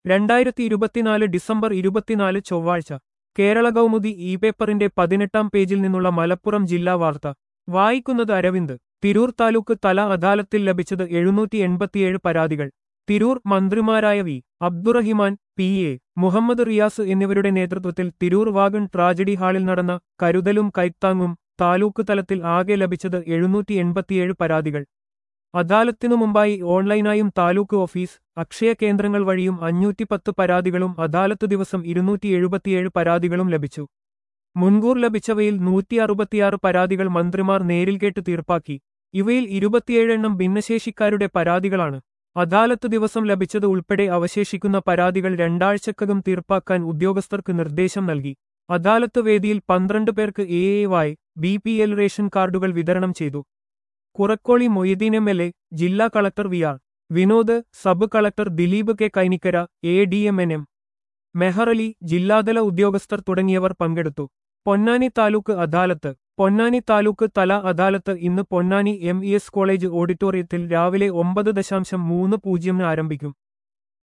രണ്ടായിരത്തി ഇരുപത്തിനാല് ഡിസംബർ ഇരുപത്തിനാല് ചൊവ്വാഴ്ച കേരള കൗമുദി ഇ പേപ്പറിന്റെ പതിനെട്ടാം പേജിൽ നിന്നുള്ള മലപ്പുറം ജില്ലാ വാർത്ത വായിക്കുന്നത് അരവിന്ദ് തിരൂർ താലൂക്ക് തല അദാലത്തിൽ ലഭിച്ചത് എഴുന്നൂറ്റി എൺപത്തിയേഴ് പരാതികൾ തിരൂർ മന്ത്രിമാരായ V Abdurahiman P A Muhammad Riyas എന്നിവരുടെ നേതൃത്വത്തിൽ തിരൂർ വാഗൺ ട്രാജഡി ഹാളിൽ നടന്ന കരുതലും കൈത്താങ്ങും താലൂക്ക് തലത്തിൽ ആകെ ലഭിച്ചത് എഴുന്നൂറ്റി എൺപത്തിയേഴ് പരാതികൾ അദാലത്തിനു മുമ്പായി ഓൺലൈനായും താലൂക്ക് ഓഫീസ് അക്ഷയ കേന്ദ്രങ്ങൾ വഴിയും അഞ്ഞൂറ്റിപ്പത്ത് പരാതികളും അദാലത്ത് ദിവസം ഇരുന്നൂറ്റി എഴുപത്തിയേഴ് പരാതികളും ലഭിച്ചു മുൻകൂർ ലഭിച്ചവയിൽ നൂറ്റി അറുപത്തിയാറ് പരാതികൾ മന്ത്രിമാർ നേരിൽ കേട്ട് തീർപ്പാക്കി ഇവയിൽ ഇരുപത്തിയേഴെണ്ണം ഭിന്നശേഷിക്കാരുടെ പരാതികളാണ് അദാലത്ത് ദിവസം ലഭിച്ചത് ഉൾപ്പെടെ അവശേഷിക്കുന്ന പരാതികൾ രണ്ടാഴ്ചക്കകം തീർപ്പാക്കാൻ ഉദ്യോഗസ്ഥർക്ക് നിർദ്ദേശം നൽകി അദാലത്ത് വേദിയിൽ പന്ത്രണ്ട് പേർക്ക് A A Y B P L ration കാർഡുകൾ വിതരണം ചെയ്തു Kurukkoli Moideen M L A ജില്ലാ collector V R Vinod sub collector Dileep K Kainikkara A D M N M Meharali ജില്ലാതല ഉദ്യോഗസ്ഥർ തുടങ്ങിയവർ പങ്കെടുത്തു പൊന്നാനി താലൂക്ക് അദാലത്ത് പൊന്നാനി താലൂക്ക് തല അദാലത്ത് ഇന്ന് Ponnani M E S college ഓഡിറ്റോറിയത്തിൽ രാവിലെ ഒമ്പത് ദശാംശം മൂന്ന് പൂജ്യമിന് ആരംഭിക്കും